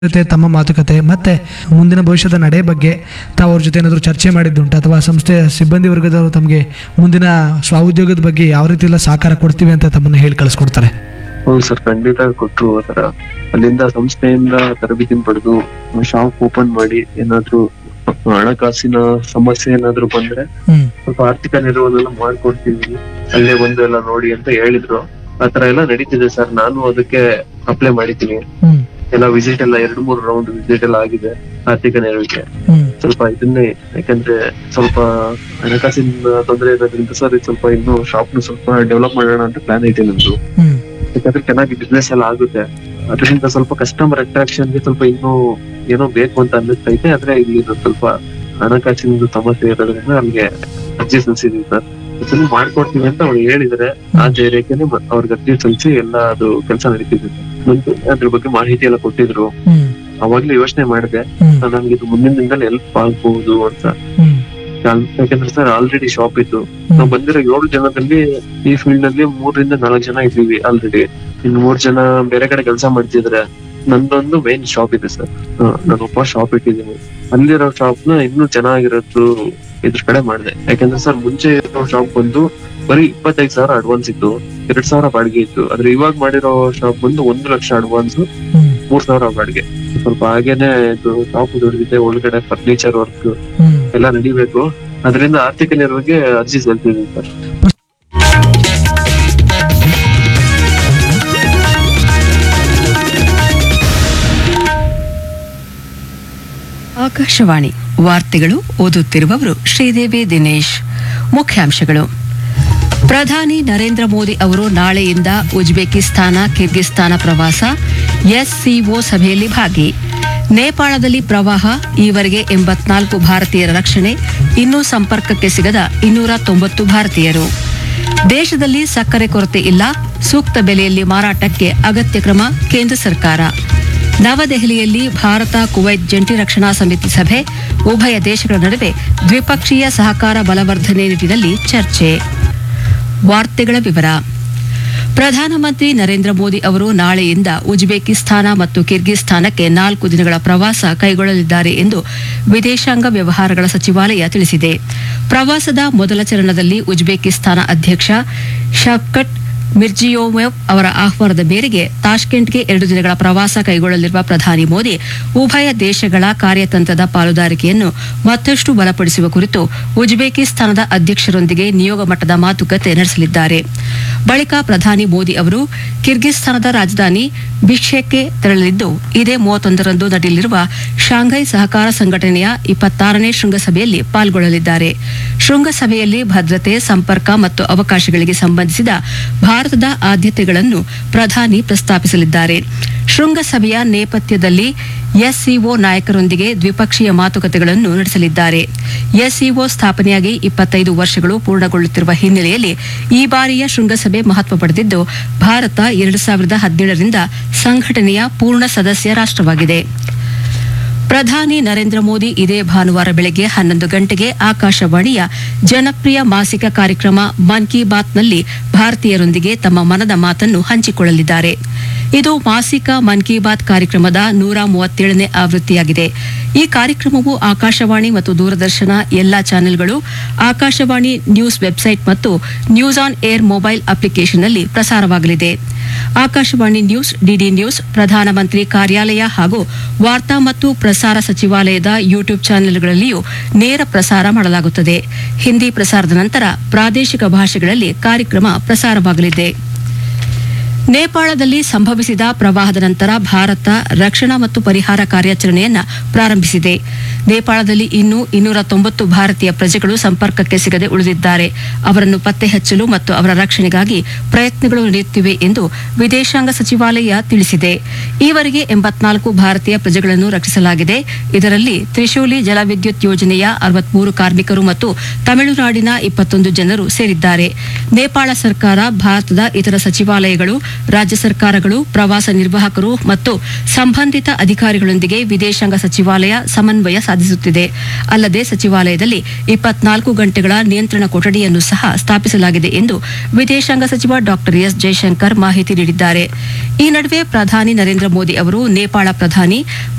ಜೊತೆ ತಮ್ಮ ಮಾತುಕತೆ ಮತ್ತೆ ಮುಂದಿನ ಭವಿಷ್ಯದ ನಡೆ ಬಗ್ಗೆ ತಾವು ಅವ್ರ ಜೊತೆ ಏನಾದರೂ ಚರ್ಚೆ ಮಾಡಿದ್ದುಂಟು ಅಥವಾ ಸಂಸ್ಥೆಯ ಸಿಬ್ಬಂದಿ ವರ್ಗದವರು ತಮಗೆ ಮುಂದಿನ ಸ್ವಉದ್ಯೋಗದ ಬಗ್ಗೆ ಯಾವ ರೀತಿ ಎಲ್ಲ ಸಹಕಾರ ಕೊಡ್ತೀವಿ ಅಂತ ತಮ್ಮನ್ನು ಹೇಳಿ ಕಳಿಸ್ಕೊಡ್ತಾರೆ ಹೌದು ಸರ್ ಖಂಡಿತ ಕೊಟ್ರು ಆತರ ಅಲ್ಲಿಂದ ಸಂಸ್ಥೆಯಿಂದ ತರಬೇತಿ ಪಡೆದು ಶಾಪ್ ಓಪನ್ ಮಾಡಿ ಏನಾದ್ರು ಹಣಕಾಸಿನ ಸಮಸ್ಯೆ ಏನಾದ್ರು ಬಂದ್ರೆ ಹ್ಮ್ ಸ್ವಲ್ಪ ಆರ್ಥಿಕ ನೆರವನ್ನೆಲ್ಲ ಮಾಡ್ಕೊಡ್ತೀವಿ ಅಲ್ಲೇ ಬಂದು ಎಲ್ಲ ನೋಡಿ ಅಂತ ಹೇಳಿದ್ರು ಆತರ ಎಲ್ಲ ನಡೀತಿದೆ ಸರ್ ನಾನು ಅದಕ್ಕೆ ಅಪ್ಲೈ ಮಾಡಿದ್ದೀನಿ ಹ್ಮ್ ಎಲ್ಲ ವಿಸಿಟ್ ಎಲ್ಲ ಎರಡು ಮೂರು ರೌಂಡ್ ವಿಸಿಟ್ ಎಲ್ಲ ಆಗಿದೆ ಆರ್ಥಿಕ ನೆರವಿಗೆ ಹ್ಮ್ ಸ್ವಲ್ಪ ಇದನ್ನೇ ಯಾಕಂದ್ರೆ ಸ್ವಲ್ಪ ಹಣಕಾಸಿನ ತೊಂದರೆ ಇರೋದ್ರಿಂದ ಸರ್ ಇದು ಸ್ವಲ್ಪ ಇನ್ನು ಶಾಪ್ ನು ಸ್ವಲ್ಪ ಡೆವಲಪ್ ಮಾಡೋಣ ಅಂತ ಪ್ಲಾನ್ ಐತೆ ನಮ್ದು ಹ್ಮ್ ಯಾಕಂದ್ರೆ ಚೆನ್ನಾಗಿ ಬಿಸ್ನೆಸ್ ಎಲ್ಲ ಆಗುತ್ತೆ ಅದರಿಂದ ಸ್ವಲ್ಪ ಕಸ್ಟಮರ್ ಅಟ್ರಾಕ್ಷನ್ ಗೆ ಸ್ವಲ್ಪ ಇನ್ನೂ ಏನೋ ಬೇಕು ಅಂತ ಅನ್ನಿಸ್ತೈತೆ ಆದ್ರೆ ಇಲ್ಲಿ ಇದು ಸ್ವಲ್ಪ ಹಣಕಾಸಿನ ಸಮಸ್ಯೆ ಇರೋದ್ರಿಂದ ನಮ್ಗೆ ಅರ್ಜಿ ಸಲ್ಲಿಸಿದೀವಿ ಸರ್ ಅದನ್ನು ಮಾಡ್ಕೊಡ್ತೀವಿ ಅಂತ ಅವ್ರು ಹೇಳಿದ್ರೆ ಆ ಧೈರ್ಯಕ್ಕೆ ಅವ್ರಿಗೆ ಅರ್ಜಿ ಸಲ್ಲಿಸಿ ಎಲ್ಲ ಅದು ಕೆಲಸ ನಡೀತಿದೆ ಮುಂಚೆ ಅದ್ರ ಬಗ್ಗೆ ಮಾಹಿತಿ ಎಲ್ಲ ಕೊಟ್ಟಿದ್ರು ಹ್ಮ್ ಅವಾಗ್ಲೂ ಯೋಚನೆ ಮಾಡಿದೆ ಹ್ಮ್ ನಮ್ಗೆ ಇದು ಮುಂದಿನ ದಿನದಲ್ಲಿ ಹೆಲ್ಪ್ ಆಗ್ಬಹುದು ಅಂತ ಹ್ಮ್ ಯಾಲ್- ಯಾಕಂದ್ರೆ ಸರ್ ಆಲ್ರೆಡಿ ಶಾಪ್ ಇತ್ತು ನಾವು ಬಂದಿರೋ ಏಳು ಜನದಲ್ಲಿ ಈ ಫೀಲ್ಡ್ ನಲ್ಲಿ ಮೂರರಿಂದ ನಾಲ್ಕು ಜನ ಇದ್ದೀವಿ ಆಲ್ರೆಡಿ ಇನ್ನು ಮೂರ್ ಜನ ಬೇರೆ ಕಡೆ ಕೆಲಸ ಮಾಡ್ತಿದ್ರೆ ನಂದೊಂದು ಮೇನ್ ಶಾಪ್ ಇದೆ ಸರ್ ನಾನೊಬ್ಬ ಶಾಪ್ ಇಟ್ಟಿದ್ದೀನಿ ಅಲ್ಲಿರೋ ಶಾಪ್ ನ ಇನ್ನೂ ಚೆನ್ನಾಗಿರೋದು ಇದ್ರ ಕಡೆ ಮಾಡಿದೆ ಯಾಕಂದ್ರೆ ಸರ್ ಮುಂಚೆ ಇರೋ ಶಾಪ್ ಬಂದು ಬರೀ ಇಪ್ಪತ್ತೈದು ಸಾವಿರ ಅಡ್ವಾನ್ಸ್ ಇತ್ತು ಎರಡ್ ಸಾವಿರ ಬಾಡಿಗೆ ಇತ್ತು ಆದ್ರೆ ಇವಾಗ ಮಾಡಿರೋ ಶಾಪ್ ಬಂದು ಒಂದು ಲಕ್ಷ ಅಡ್ವಾನ್ಸ್ ಹ್ಮ್ ಮೂರ್ ಸಾವಿರ ಬಾಡಿಗೆ ಸ್ವಲ್ಪ ಹಾಗೇನೆ ಇದು ಶಾಪ್ ದುಡಿದಿದೆ ಒಳಗಡೆ ಫರ್ನಿಚರ್ ವರ್ಕ್ ಹ್ಮ್ ಎಲ್ಲ ನಡಿಬೇಕು ಅದರಿಂದ ಆರ್ಥಿಕ ನೆರವಿಗೆ ಅರ್ಜಿ ಸಲ್ಲಿಸಿದ್ವಿ ಸರ್ ಆಕಾಶವಾಣಿ ವಾರ್ತೆಗಳು ಓದುತ್ತಿರುವವರು ಶ್ರೀದೇವಿ ದಿನೇಶ್ ಮುಖ್ಯಾಂಶಗಳು ಪ್ರಧಾನಿ ನರೇಂದ್ರ ಮೋದಿ ಅವರು ನಾಳೆಯಿಂದ ಉಜ್ಬೇಕಿಸ್ತಾನ ಕಿರ್ಗಿಸ್ತಾನ ಪ್ರವಾಸ ಎಸ್ಸಿಒ ಸಭೆಯಲ್ಲಿ ಭಾಗಿ ನೇಪಾಳದಲ್ಲಿ ಪ್ರವಾಹ ಈವರೆಗೆ ಎಂಬತ್ನಾಲ್ಕು ಭಾರತೀಯರ ರಕ್ಷಣೆ ಇನ್ನೂ ಸಂಪರ್ಕಕ್ಕೆ ಸಿಗದ ಇನ್ನೂರ ತೊಂಬತ್ತು ಭಾರತೀಯರು ದೇಶದಲ್ಲಿ ಸಕ್ಕರೆ ಕೊರತೆ ಇಲ್ಲ ಸೂಕ್ತ ಬೆಲೆಯಲ್ಲಿ ಮಾರಾಟಕ್ಕೆ ಅಗತ್ಯ ಕ್ರಮ ಕೇಂದ್ರ ಸರ್ಕಾರ ನವದೆಹಲಿಯಲ್ಲಿ ಭಾರತ ಕುವೈತ್ ಜಂಟಿ ರಕ್ಷಣಾ ಸಮಿತಿ ಸಭೆ ಉಭಯ ದೇಶಗಳ ನಡುವೆ ದ್ವಿಪಕ್ಷೀಯ ಸಹಕಾರ ಬಲವರ್ಧನೆ ನಿಟ್ಟಿನಲ್ಲಿ ಚರ್ಚೆ ವಾರ್ತೆಗಳ ವಿವರ ಪ್ರಧಾನಮಂತ್ರಿ ನರೇಂದ್ರ ಮೋದಿ ಅವರು ನಾಳೆಯಿಂದ ಉಜ್ಬೇಕಿಸ್ತಾನ ಮತ್ತು ಕಿರ್ಗಿಸ್ತಾನಕ್ಕೆ ನಾಲ್ಕು ದಿನಗಳ ಪ್ರವಾಸ ಕೈಗೊಳ್ಳಲಿದ್ದಾರೆ ಎಂದು ವಿದೇಶಾಂಗ ವ್ಯವಹಾರಗಳ ಸಚಿವಾಲಯ ತಿಳಿಸಿದೆ ಪ್ರವಾಸದ ಮೊದಲ ಚರಣದಲ್ಲಿ ಉಜ್ಬೇಕಿಸ್ತಾನ ಅಧ್ಯಕ್ಷ ಶವ್ಕಟ್ ಮಿರ್ಜಿಯೋವೆವ್ ಅವರ ಆಹ್ವಾನದ ಮೇರೆಗೆ ತಾಷ್ಕೆಂಟ್ಗೆ ಎರಡು ದಿನಗಳ ಪ್ರವಾಸ ಕೈಗೊಳ್ಳಲಿರುವ ಪ್ರಧಾನಿ ಮೋದಿ ಉಭಯ ದೇಶಗಳ ಕಾರ್ಯತಂತ್ರದ ಪಾಲುದಾರಿಕೆಯನ್ನು ಮತ್ತಷ್ಟು ಬಲಪಡಿಸುವ ಕುರಿತು ಉಜ್ಬೇಕಿಸ್ತಾನದ ಅಧ್ಯಕ್ಷರೊಂದಿಗೆ ನಿಯೋಗ ಮಟ್ಟದ ಮಾತುಕತೆ ನಡೆಸಲಿದ್ದಾರೆ ಬಳಿಕ ಪ್ರಧಾನಿ ಮೋದಿ ಅವರು ಕಿರ್ಗಿಸ್ತಾನದ ರಾಜಧಾನಿ ಬಿಷ್ಕೆಕ್ಗೆ ತೆರಳಲಿದ್ದು ಇದೇ ಮೂವತ್ತೊಂದರಂದು ನಡೆಯಲಿರುವ ಶಾಂಘೈ ಸಹಕಾರ ಸಂಘಟನೆಯ ಇಪ್ಪತ್ತಾರನೇ ಶೃಂಗಸಭೆಯಲ್ಲಿ ಪಾಲ್ಗೊಳ್ಳಲಿದ್ದಾರೆ ಶೃಂಗಸಭೆಯಲ್ಲಿ ಭದ್ರತೆ ಸಂಪರ್ಕ ಮತ್ತು ಅವಕಾಶಗಳಿಗೆ ಸಂಬಂಧಿಸಿದ ಭಾರತದ ಆದ್ಯತೆಗಳನ್ನು ಪ್ರಧಾನಿ ಪ್ರಸ್ತಾಪಿಸಲಿದ್ದಾರೆ ಶೃಂಗಸಭೆಯ ನೇಪಥ್ಯದಲ್ಲಿ ಎಸ್ಸಿಒ ನಾಯಕರೊಂದಿಗೆ ದ್ವಿಪಕ್ಷೀಯ ಮಾತುಕತೆಗಳನ್ನು ನಡೆಸಲಿದ್ದಾರೆ ಎಸ್ಸಿಒ ಸ್ಥಾಪನೆಯಾಗಿ ಇಪ್ಪತ್ತೈದು ವರ್ಷಗಳು ಪೂರ್ಣಗೊಳ್ಳುತ್ತಿರುವ ಹಿನ್ನೆಲೆಯಲ್ಲಿ ಈ ಬಾರಿಯ ಶೃಂಗಸಭೆ ಮಹತ್ವ ಪಡೆದಿದ್ದು ಭಾರತ ಎರಡು ಸಾವಿರದ ಹದಿನೇಳರಿಂದ ಸಂಘಟನೆಯ ಪೂರ್ಣ ಸದಸ್ಯ ರಾಷ್ಟ್ರವಾಗಿದೆ ಪ್ರಧಾನಿ ನರೇಂದ್ರ ಮೋದಿ ಇದೇ ಭಾನುವಾರ ಬೆಳಗ್ಗೆ ಹನ್ನೊಂದು ಗಂಟೆಗೆ ಆಕಾಶವಾಣಿಯ ಜನಪ್ರಿಯ ಮಾಸಿಕ ಕಾರ್ಯಕ್ರಮ ಮನ್ ಕಿ ಬಾತ್ನಲ್ಲಿ ಭಾರತೀಯರೊಂದಿಗೆ ತಮ್ಮ ಮನದ ಮಾತನ್ನು ಹಂಚಿಕೊಳ್ಳಲಿದ್ದಾರೆ ಇದು ಮಾಸಿಕ ಮನ್ ಕಿ ಬಾತ್ ಕಾರ್ಯಕ್ರಮದ ನೂರ ಮೂವತ್ತೇಳನೇ ಆವೃತ್ತಿಯಾಗಿದೆ ಈ ಕಾರ್ಯಕ್ರಮವು ಆಕಾಶವಾಣಿ ಮತ್ತು ದೂರದರ್ಶನ ಎಲ್ಲಾ ಚಾನೆಲ್ಗಳು ಆಕಾಶವಾಣಿ ನ್ಯೂಸ್ ವೆಬ್ಸೈಟ್ ಮತ್ತು ನ್ಯೂಸ್ ಆನ್ ಏರ್ ಮೊಬೈಲ್ ಅಪ್ಲಿಕೇಶನ್ನಲ್ಲಿ ಪ್ರಸಾರವಾಗಲಿದೆ ಆಕಾಶವಾಣಿ ನ್ಯೂಸ್ ಡಿಡಿ ನ್ಯೂಸ್ ಪ್ರಧಾನಮಂತ್ರಿ ಕಾರ್ಯಾಲಯ ಹಾಗೂ ವಾರ್ತಾ ಮತ್ತು ಪ್ರಸಾರ ಸಚಿವಾಲಯದ ಯೂಟ್ಯೂಬ್ ಚಾನೆಲ್ಗಳಲ್ಲಿಯೂ ನೇರ ಪ್ರಸಾರ ಮಾಡಲಾಗುತ್ತದೆ ಹಿಂದಿ ಪ್ರಸಾರದ ನಂತರ ಪ್ರಾದೇಶಿಕ ಭಾಷೆಗಳಲ್ಲಿ ಕಾರ್ಯಕ್ರಮ ಪ್ರಸಾರವಾಗಲಿದೆ ನೇಪಾಳದಲ್ಲಿ ಸಂಭವಿಸಿದ ಪ್ರವಾಹದ ನಂತರ ಭಾರತ ರಕ್ಷಣಾ ಮತ್ತು ಪರಿಹಾರ ಕಾರ್ಯಾಚರಣೆಯನ್ನ ಪ್ರಾರಂಭಿಸಿದೆ ನೇಪಾಳದಲ್ಲಿ ಇನ್ನೂ ಇನ್ನೂರ ತೊಂಬತ್ತು ಭಾರತೀಯ ಪ್ರಜೆಗಳು ಸಂಪರ್ಕಕ್ಕೆ ಸಿಗದೆ ಉಳಿದಿದ್ದಾರೆ ಅವರನ್ನು ಪತ್ತೆ ಹಚ್ಚಲು ಮತ್ತು ಅವರ ರಕ್ಷಣೆಗಾಗಿ ಪ್ರಯತ್ನಗಳು ನಡೆಯುತ್ತಿವೆ ಎಂದು ವಿದೇಶಾಂಗ ಸಚಿವಾಲಯ ತಿಳಿಸಿದೆ ಈವರೆಗೆ ಎಂಬತ್ನಾಲ್ಕು ಭಾರತೀಯ ಪ್ರಜೆಗಳನ್ನು ರಕ್ಷಿಸಲಾಗಿದೆ ಇದರಲ್ಲಿ ತ್ರಿಶೂಲಿ ಜಲವಿದ್ಯುತ್ ಯೋಜನೆಯ ಅರವತ್ಮೂರು ಕಾರ್ಮಿಕರು ಮತ್ತು ತಮಿಳುನಾಡಿನ ಇಪ್ಪತ್ತೊಂದು ಜನರು ಸೇರಿದ್ದಾರೆ ನೇಪಾಳ ಸರ್ಕಾರ ಭಾರತದ ಇತರ ಸಚಿವಾಲಯಗಳು ರಾಜ್ಯ ಸರ್ಕಾರಗಳು ಪ್ರವಾಸ ನಿರ್ವಾಹಕರು ಮತ್ತು ಸಂಬಂಧಿತ ಅಧಿಕಾರಿಗಳೊಂದಿಗೆ ವಿದೇಶಾಂಗ ಸಚಿವಾಲಯ ಸಮನ್ವಯ ಸಾಧಿಸುತ್ತಿದೆ ಅಲ್ಲದೆ ಸಚಿವಾಲಯದಲ್ಲಿ ಇಪ್ಪತ್ನಾಲ್ಕು ಗಂಟೆಗಳ ನಿಯಂತ್ರಣ ಕೊಠಡಿಯನ್ನು ಸಹ ಸ್ಥಾಪಿಸಲಾಗಿದೆ ಎಂದು ವಿದೇಶಾಂಗ ಸಚಿವ ಡಾಕ್ಟರ್ ಎಸ್ ಜೈಶಂಕರ್ ಮಾಹಿತಿ ನೀಡಿದ್ದಾರೆ ಈ ನಡುವೆ ಪ್ರಧಾನಿ ನರೇಂದ್ರ ಮೋದಿ ಅವರು ನೇಪಾಳ ಪ್ರಧಾನಿ